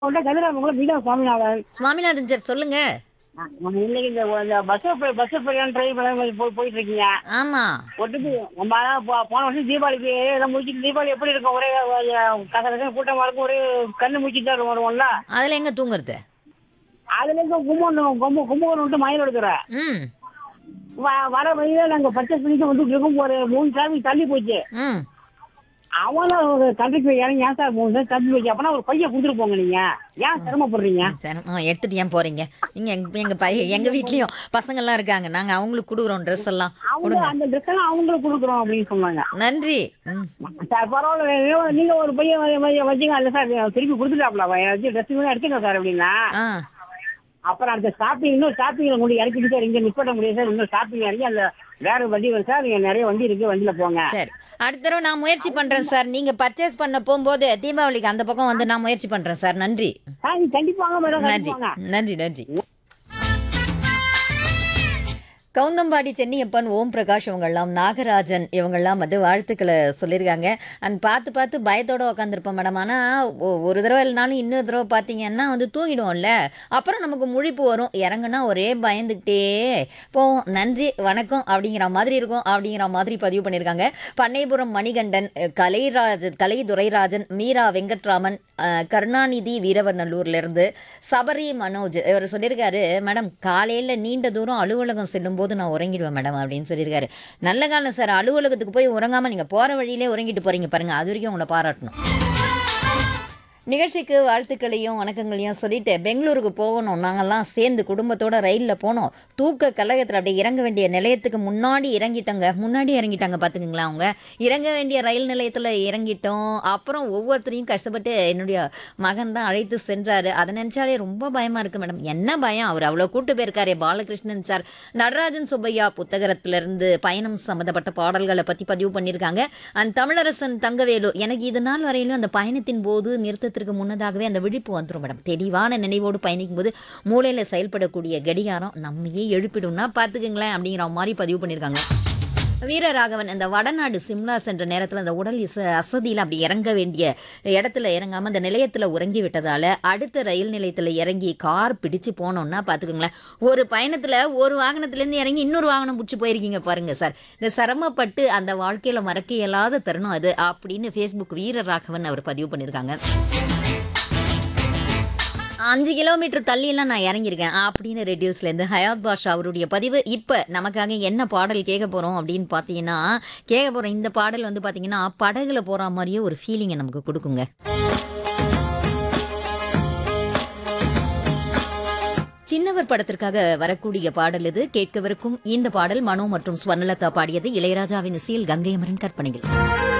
உங்கள்கிட்ட கதிராமங்கலம் மீனா சுவாமிநாதன் சுவாமிநாதன் சார் சொல்லுங்க நம்ம இன்னைக்கு இந்த இந்த பஸ் பஸ் பிரயாணம் ட்ரை பண்ண போய் போயிட்டு இருக்கீங்க ஆமா ஒட்டுக்கு நம்ம அதான் போ- போன வருஷம் தீபாவளிக்கு எல்லாம் முடிச்சுட்டு தீபாவளி எப்படி இருக்கும் ஒரே கச கச கூட்டமா இருக்கும் ஒரே கண்ணு முடிச்சுட்டு தான் வருவோம்ல அதுல எங்க தூங்குறது அதுல இருந்து கும்பகோணம் கும்ப கும்பகோணம் விட்டு மயில் எடுக்கிற ம் வர வழியில நாங்க பர்ச்சேஸ் பண்ணிட்டு வந்துட்டு இருக்கோம் ஒரு மூணு டிராஃபிக் தள்ளி போச்சு ம் அவனும் ஒரு கண்டக்டர் இறங்கி ஏன் சார் மூணு சார் தள்ளி போச்சு அப்பனா ஒரு பையன் கொடுத்துட்டு போங்க நீங்க ஏன் சிரமப்படுறீங்க சரி ஆ, எடுத்துட்டு ஏன் போறீங்க நீங்க எங்க எங்க பையன் எங்க வீட்லயும் பசங்க எல்லாம் இருக்காங்க நாங்க அவங்களுக்கு கொடுக்குறோம் ட்ரெஸ் எல்லாம் அவங்க கொடுங்க அந்த ட்ரெஸ் எல்லாம் அவங்களுக்கு கொடுக்குறோம் அப்படின்னு சொன்னாங்க நன்றி ம் சார் பரவாயில்ல நீங்க- நீங்க ஒரு பையன் வ- வ- வச்சீங்க இல்ல சார் திருப்பி கொடுத்துட்டாப்ல வச்சு ட்ரெஸ் கூட எடுத்துங்க சார் அப்படின்னா ஆ அப்புறம் அந்த ஷாப்பிங் இன்னும் ஷாப்பிங்ல கொண்டு இறக்கிட்டு சார் இங்க நிப்பட்ட முடியாது சார் இன்னும் ஷாப்பிங் இறங்கி அந்த வேற வண்டி வரும் சார் நீங்க நிறைய வண்டி இருக்கு வண்டியில போங்க சரி அடுத்த தடவை நான் முயற்சி பண்றேன் சார் நீங்க பர்ச்சேஸ் பண்ண போகும்போது தீபாவளிக்கு அந்த பக்கம் வந்து நான் முயற்சி பண்றேன் சார் நன்றி சார் நீங்க கண்டிப்பாங்க மேடம் நன்றி கண்டிப்பாங்க நன்றி நன்றி கவுந்தம்பாடி சென்னியப்பன் ஓம் பிரகாஷ் இவங்கெல்லாம் நாகராஜன் இவங்கெல்லாம் வந்து வாழ்த்துக்களை சொல்லியிருக்காங்க அண்ட் பார்த்து பார்த்து பயத்தோட உட்காந்துருப்போம் மேடம் ஆனால் ஒரு தடவை இல்லைனாலும் இன்னொரு தடவை பார்த்தீங்கன்னா வந்து தூங்கிடுவோம்ல அப்புறம் நமக்கு முழிப்பு வரும் இறங்குனா ஒரே பயந்துக்கிட்டே போவோம் நன்றி வணக்கம் அப்படிங்கிற மாதிரி இருக்கும் அப்படிங்கிற மாதிரி பதிவு பண்ணியிருக்காங்க பண்ணைபுரம் மணிகண்டன் அஹ், கலைராஜன் கலை துரைராஜன் மீரா வெங்கட்ராமன் அஹ், கருணாநிதி வீரவநல்லூர்லேருந்து சபரி மனோஜ் இவர் சொல்லியிருக்காரு மேடம் காலையில் நீண்ட தூரம் அலுவலகம் செல்லும்போது நான் உறங்கிடுவேன் மேடம் அப்படின்னு சொல்லியிருக்காரு நல்ல காலம் சார் அலுவலகத்துக்கு போய் உறங்காமல் நீங்கள் போகிற வழியிலே உறங்கிட்டு போகிறீங்க பாருங்கள் அது வரைக்கும் உங்களை பாராட்டணும் நிகழ்ச்சிக்கு வாழ்த்துக்களையும் வணக்கங்களையும் சொல்லிட்டு பெங்களூருக்கு போகணும் நாங்கள்லாம் சேர்ந்து குடும்பத்தோட ரயிலில் போனோம் தூக்க கழகத்தில் அப்படியே இறங்க வேண்டிய நிலையத்துக்கு முன்னாடி இறங்கிட்டோங்க முன்னாடி இறங்கிட்டாங்க பார்த்துக்குங்களா அவங்க இறங்க வேண்டிய ரயில் நிலையத்தில் இறங்கிட்டோம் அப்புறம் ஒவ்வொருத்தரையும் கஷ்டப்பட்டு என்னுடைய மகன் தான் அழைத்து சென்றார் அதை நினச்சாலே ரொம்ப பயமாக இருக்குது மேடம் என்ன பயம் அவர் அவ்வளோ கூட்டு போயிருக்காரே பாலகிருஷ்ணன் சார் நடராஜன் சுப்பையா புத்தகத்திலிருந்து பயணம் சம்மந்தப்பட்ட பாடல்களை பற்றி பதிவு பண்ணியிருக்காங்க அந்த தமிழரசன் தங்கவேலு எனக்கு இது நாள் வரையிலும் அந்த பயணத்தின் போது நிறுத்தத்திற்கு முன்னதாகவே அந்த விழிப்பு வந்துடும் மேடம் தெளிவான நினைவோடு பயணிக்கும் போது மூளையில் செயல்படக்கூடிய கடிகாரம் நம்மையே எழுப்பிடும்னா பார்த்துக்குங்களேன் அப்படிங்கிற மாதிரி பதிவு பண்ணியிருக்காங்க வீரராகவன் அந்த வடநாடு சிம்லா சென்ற நேரத்தில் அந்த உடல் இச அசதியில் அப்படி இறங்க வேண்டிய இடத்துல இறங்காமல் அந்த நிலையத்தில் உறங்கி விட்டதால் அடுத்த ரயில் நிலையத்தில் இறங்கி கார் பிடிச்சு போனோம்னா பார்த்துக்கோங்களேன் ஒரு பயணத்தில் ஒரு வாகனத்துலேருந்து இறங்கி இன்னொரு வாகனம் பிடிச்சி போயிருக்கீங்க பாருங்க சார் இந்த சிரமப்பட்டு அந்த வாழ்க்கையில் மறக்க இயலாத தருணம் அது அப்படின்னு ஃபேஸ்புக் வீரராகவன் அவர் பதிவு பண்ணியிருக்காங்க அஞ்சு கிலோமீட்டர் தள்ளியெல்லாம் நான் இறங்கியிருக்கேன் அப்படின்னு ரெடியூஸ்லேருந்து ஹயாத் பாஷா அவருடைய பதிவு இப்போ நமக்காக என்ன பாடல் கேட்க போகிறோம் அப்படின்னு பார்த்தீங்கன்னா கேட்க போகிற இந்த பாடல் வந்து பார்த்தீங்கன்னா படகுல போகிற மாதிரியே ஒரு ஃபீலிங்கை நமக்கு கொடுக்குங்க சின்னவர் படத்திற்காக வரக்கூடிய பாடல் இது கேட்கவிருக்கும் இந்த பாடல் மனோ மற்றும் ஸ்வர்ணலதா பாடியது இளையராஜாவின் இசையில் கங்கை அமரன் கற்பனையில்